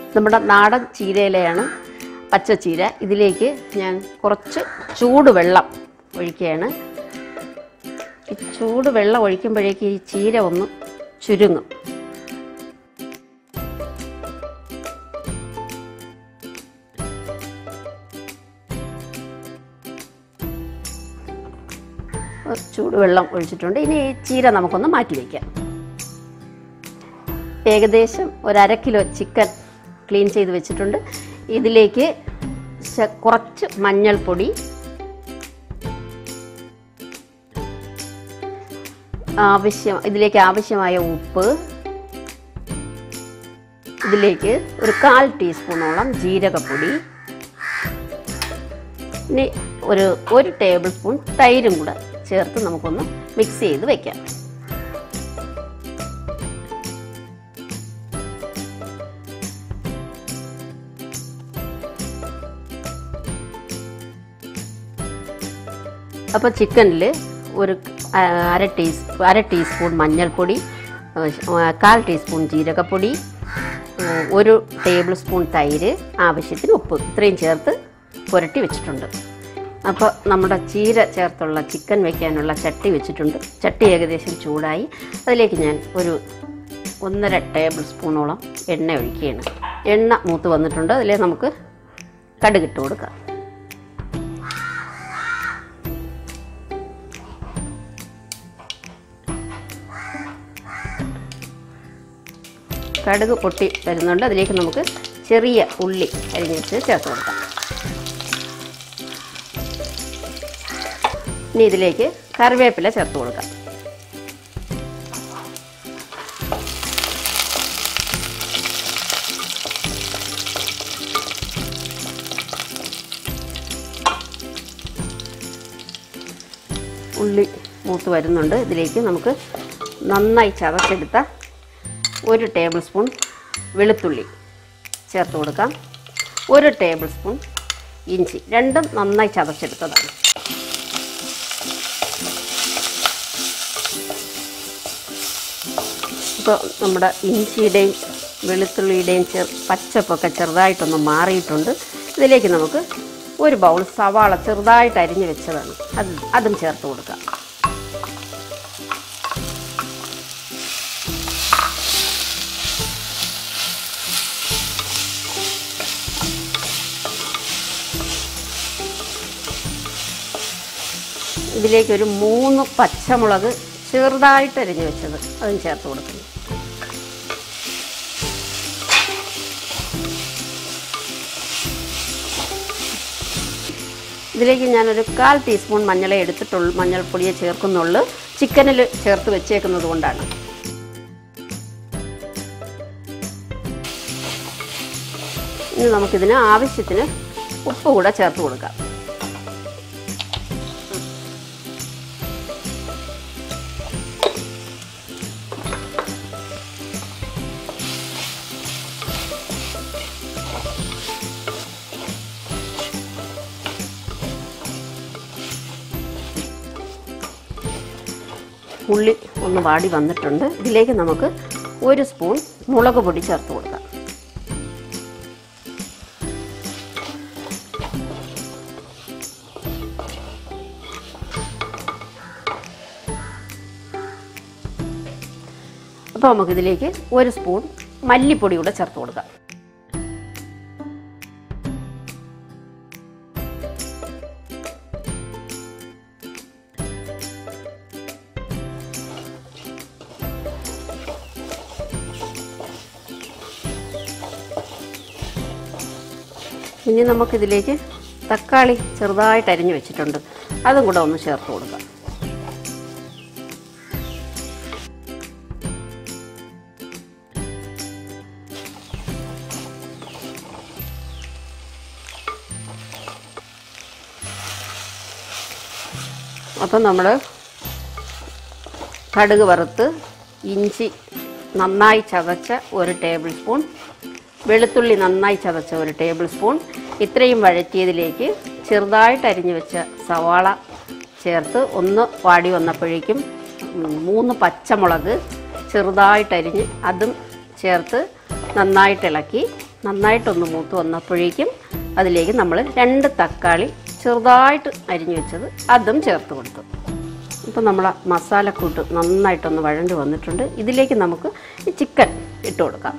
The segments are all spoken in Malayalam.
നമ്മുടെ നാടൻ ചീരയിലയാണ് പച്ചച്ചീര ഇതിലേക്ക് ഞാൻ കുറച്ച് ചൂടുവെള്ളം ഒഴിക്കുകയാണ് ഈ ചൂട് വെള്ളം ഒഴിക്കുമ്പോഴേക്ക് ഈ ചീര ഒന്ന് ചുരുങ്ങും ചൂടുവെള്ളം ഒഴിച്ചിട്ടുണ്ട് ഇനി ഈ ചീര നമുക്കൊന്ന് മാറ്റി വയ്ക്കാം ഏകദേശം ഒരു അര കിലോ ചിക്കൻ ക്ലീൻ ചെയ്ത് വെച്ചിട്ടുണ്ട് ഇതിലേക്ക് ശ- കുറച്ച് മഞ്ഞൾപ്പൊടി ആവശ്യം ഇതിലേക്ക് ആവശ്യമായ ഉപ്പ് ഇതിലേക്ക് ഒരു കാൽ ടീസ്പൂണോളം ജീരകപ്പൊടി ഇനി ഒരു ഒരു ടേബിൾ സ്പൂൺ തൈരും കൂടെ ചേർത്ത് നമുക്കൊന്ന് മിക്സ് ചെയ്ത് വെക്കാം അപ്പോൾ ചിക്കനിൽ ഒരു ആ, അര ടീസ് അര ടീസ്പൂൺ മഞ്ഞൾപ്പൊടി ആ, കാൽ ടീസ്പൂൺ ജീരകപ്പൊടി ആ, ഒരു ടേബിൾ സ്പൂൺ തൈര് ആവശ്യത്തിന് ഉപ്പ് ഇത്രയും ചേർത്ത് പുരട്ടി വെച്ചിട്ടുണ്ട് അപ്പോൾ നമ്മുടെ ചീര ചേർത്തുള്ള ചിക്കൻ വയ്ക്കാനുള്ള ചട്ടി വെച്ചിട്ടുണ്ട് ചട്ടി ഏകദേശം ചൂടായി അതിലേക്ക് ഞാൻ ഒരു ഒന്നര ടേബിൾ സ്പൂണോളം എണ്ണ ഒഴിക്കുകയാണ് എണ്ണ മൂത്ത് വന്നിട്ടുണ്ട് അതിലേ നമുക്ക് കടുകിട്ട് കൊടുക്കാം കടുക് പൊട്ടി വരുന്നുണ്ട് അതിലേക്ക് നമുക്ക് ചെറിയ ഉള്ളി അരിഞ്ഞ് വെച്ച് ചേർത്ത് കൊടുക്കാം ഇനി ഇതിലേക്ക് കറിവേപ്പില ചേർത്ത് കൊടുക്കാം ഉള്ളി മൂത്ത് വരുന്നുണ്ട് ഇതിലേക്ക് നമുക്ക് നന്നായി ചതച്ചെടുത്ത ഒരു ടേബിൾ സ്പൂൺ വെളുത്തുള്ളി ചേർത്ത് കൊടുക്കാം ഒരു ടേബിൾ സ്പൂൺ ഇഞ്ചി രണ്ടും നന്നായി ചതച്ചെടുത്തതാണ് ഇപ്പോൾ നമ്മുടെ ഇഞ്ചിയുടെയും വെളുത്തുള്ളിയുടെയും ചെറു പച്ചപ്പൊക്കെ ചെറുതായിട്ടൊന്ന് മാറിയിട്ടുണ്ട് ഇതിലേക്ക് നമുക്ക് ഒരു ബൗൾ സവാള ചെറുതായിട്ട് അരിഞ്ഞ് വെച്ചതാണ് അത് അതും ചേർത്ത് കൊടുക്കാം ഇതിലേക്ക് ഒരു മൂന്ന് പച്ചമുളക് ചെറുതായിട്ട് അരിഞ്ഞ് വെച്ചത് അതും ചേർത്ത് കൊടുക്കുന്നു ഇതിലേക്ക് ഞാനൊരു കാൽ ടീസ്പൂൺ മഞ്ഞളെ എടുത്തിട്ടുള്ളൂ മഞ്ഞൾപ്പൊടിയെ ചേർക്കുന്നുള്ളൂ ചിക്കനിൽ ചേർത്ത് വെച്ചേക്കുന്നത് കൊണ്ടാണ് ഇനി നമുക്കിതിന് ആവശ്യത്തിന് ഉപ്പ് കൂടെ ചേർത്ത് കൊടുക്കാം ഉള്ളി ഒന്ന് വാടി വന്നിട്ടുണ്ട് ഇതിലേക്ക് നമുക്ക് ഒരു സ്പൂൺ മുളക് പൊടി ചേർത്ത് കൊടുക്കാം അപ്പോൾ നമുക്കിതിലേക്ക് ഒരു സ്പൂൺ മല്ലിപ്പൊടി കൂടെ ചേർത്ത് കൊടുക്കാം ഇനി നമുക്കിതിലേക്ക് തക്കാളി ചെറുതായിട്ട് അരിഞ്ഞു വെച്ചിട്ടുണ്ട് അതും കൂടെ ഒന്ന് ചേർത്ത് കൊടുക്കാം അപ്പം നമ്മൾ കടുക് വറുത്ത് ഇഞ്ചി നന്നായി ചതച്ച ഒരു ടേബിൾ സ്പൂൺ വെളുത്തുള്ളി നന്നായി ചതച്ച ഒരു ടേബിൾ സ്പൂൺ ഇത്രയും വഴറ്റിയതിലേക്ക് ചെറുതായിട്ട് അരിഞ്ഞു വെച്ച സവാള ചേർത്ത് ഒന്ന് വാടി വന്നപ്പോഴേക്കും ഉം, മൂന്ന് പച്ചമുളക് ചെറുതായിട്ട് അരിഞ്ഞ് അതും ചേർത്ത് നന്നായിട്ട് ഇളക്കി നന്നായിട്ടൊന്ന് മൂത്ത് വന്നപ്പോഴേക്കും അതിലേക്ക് നമ്മൾ രണ്ട് തക്കാളി ചെറുതായിട്ട് അരിഞ്ഞു വെച്ചത് അതും ചേർത്ത് കൊടുത്തു ഇപ്പം നമ്മൾ മസാലക്കൂട്ട് നന്നായിട്ടൊന്ന് വഴണ്ട് വന്നിട്ടുണ്ട് ഇതിലേക്ക് നമുക്ക് ഈ ചിക്കൻ ഇട്ട് കൊടുക്കാം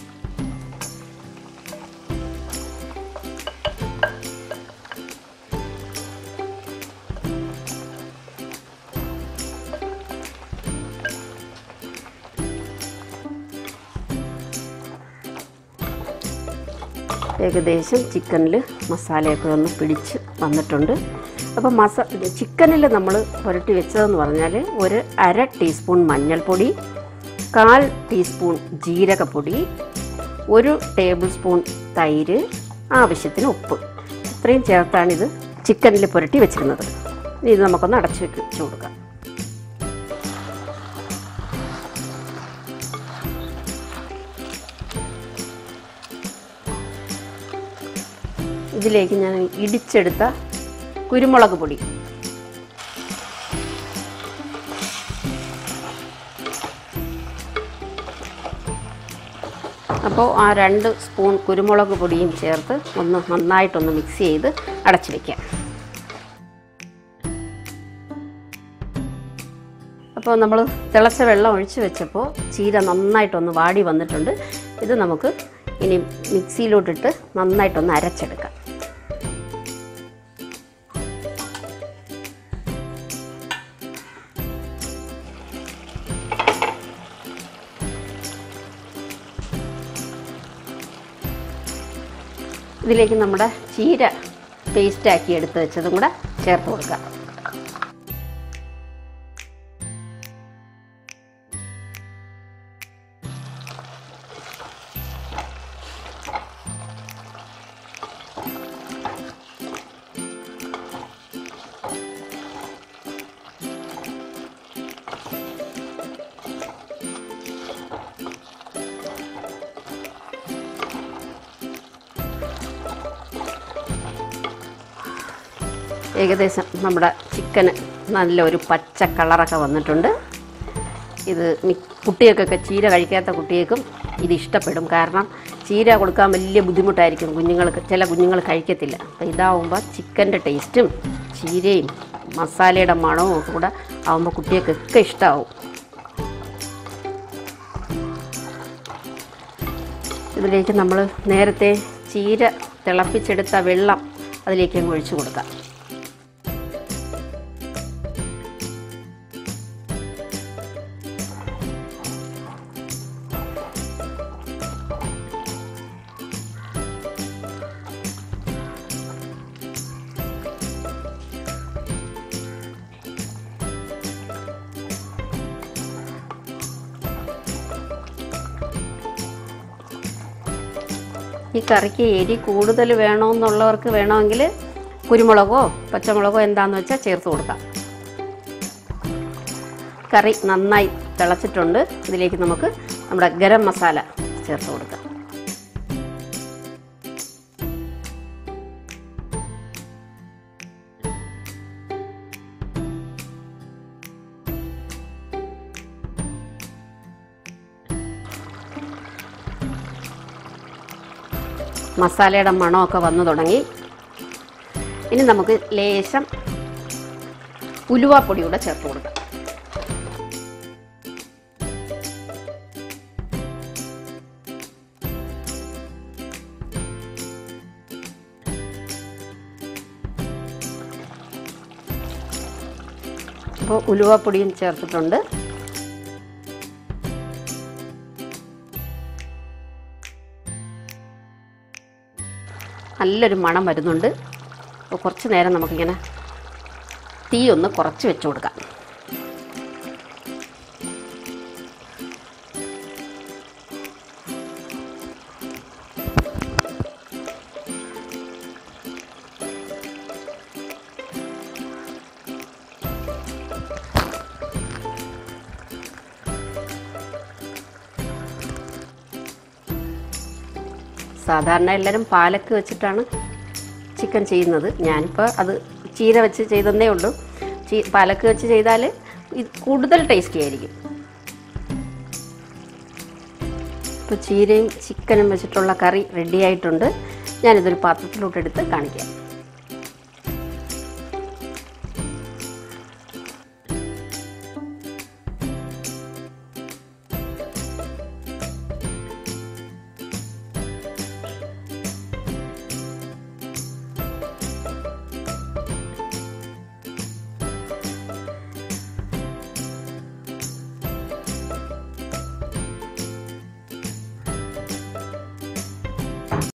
ഏകദേശം ചിക്കനിൽ മസാലയൊക്കെ ഒന്ന് പിടിച്ച് വന്നിട്ടുണ്ട് അപ്പോൾ മസ ചിക്കനിൽ നമ്മൾ പുരട്ടി വെച്ചതെന്ന് പറഞ്ഞാൽ ഒരു അര ടീസ്പൂൺ മഞ്ഞൾപ്പൊടി കാൽ ടീസ്പൂൺ ജീരകപ്പൊടി ഒരു ടേബിൾ സ്പൂൺ തൈര് ആവശ്യത്തിന് ഉപ്പ് ഇത്രയും ചേർത്താണ് ഇത് ചിക്കനിൽ പുരട്ടി വെച്ചിരുന്നത് ഇനി ഇത് നമുക്കൊന്ന് അടച്ചു വെച്ച് കൊടുക്കാം ഇതിലേക്ക് ഞാൻ ഇടിച്ചെടുത്ത കുരുമുളക് പൊടി അപ്പോൾ ആ രണ്ട് സ്പൂൺ കുരുമുളക് പൊടിയും ചേർത്ത് ഒന്ന് നന്നായിട്ടൊന്ന് മിക്സ് ചെയ്ത് അടച്ചു വയ്ക്കാം അപ്പോൾ നമ്മൾ തിളച്ച വെള്ളം ഒഴിച്ച് വെച്ചപ്പോൾ ചീര നന്നായിട്ടൊന്ന് വാടി വന്നിട്ടുണ്ട് ഇത് നമുക്ക് ഇനി മിക്സിയിലോട്ടിട്ട് നന്നായിട്ടൊന്ന് അരച്ചെടുക്കാം ഇതിലേക്ക് നമ്മുടെ ചീര പേസ്റ്റാക്കി എടുത്ത് വെച്ചതും കൂടെ ചേർത്ത് കൊടുക്കാം ഏകദേശം നമ്മുടെ ചിക്കന് നല്ലൊരു പച്ച കളറൊക്കെ വന്നിട്ടുണ്ട് ഇത് മി- കുട്ടികൾക്കൊക്കെ ചീര കഴിക്കാത്ത കുട്ടികൾക്കും ഇത് ഇഷ്ടപ്പെടും കാരണം ചീര കൊടുക്കാൻ വലിയ ബുദ്ധിമുട്ടായിരിക്കും കുഞ്ഞുങ്ങൾക്ക് ചില കുഞ്ഞുങ്ങൾ കഴിക്കത്തില്ല അപ്പോൾ ഇതാവുമ്പോൾ ചിക്കൻ്റെ ടേസ്റ്റും ചീരയും മസാലയുടെ മണവും ഒക്കെ കൂടെ ആവുമ്പോൾ കുട്ടികൾക്കൊക്കെ ഇഷ്ടമാവും ഇതിലേക്ക് നമ്മൾ നേരത്തെ ചീര തിളപ്പിച്ചെടുത്ത വെള്ളം അതിലേക്ക് അങ്ങ് ഒഴിച്ചു കൊടുക്കാം ഈ കറിക്ക് എരി കൂടുതൽ വേണമെന്നുള്ളവർക്ക് വേണമെങ്കിൽ കുരുമുളകോ പച്ചമുളകോ എന്താണെന്ന് വെച്ചാൽ ചേർത്ത് കൊടുക്കാം കറി നന്നായി തിളച്ചിട്ടുണ്ട് ഇതിലേക്ക് നമുക്ക് നമ്മുടെ ഗരം മസാല ചേർത്ത് കൊടുക്കാം മസാലയുടെ മണമൊക്കെ വന്നു തുടങ്ങി ഇനി നമുക്ക് ലേശം ഉലുവാപ്പൊടി കൂടെ ചേർത്ത് കൊടുക്കാം അപ്പോൾ ഉലുവാപ്പൊടിയും ചേർത്തിട്ടുണ്ട് നല്ലൊരു മണം വരുന്നുണ്ട് അപ്പോൾ കുറച്ച് നേരം നമുക്കിങ്ങനെ തീ ഒന്ന് കുറച്ച് വെച്ച് കൊടുക്കാം സാധാരണ എല്ലാവരും പാലക്ക് വെച്ചിട്ടാണ് ചിക്കൻ ചെയ്യുന്നത് ഞാനിപ്പോൾ അത് ചീര വെച്ച് ചെയ്തതേ ഉള്ളൂ ചീ പാലക്ക് വെച്ച് ചെയ്താൽ ഇത് കൂടുതൽ ടേസ്റ്റി ആയിരിക്കും ഇപ്പോൾ ചീരയും ചിക്കനും വെച്ചിട്ടുള്ള കറി റെഡി ആയിട്ടുണ്ട് ഞാനിതൊരു പാത്രത്തിലോട്ട് എടുത്ത് കാണിക്കാം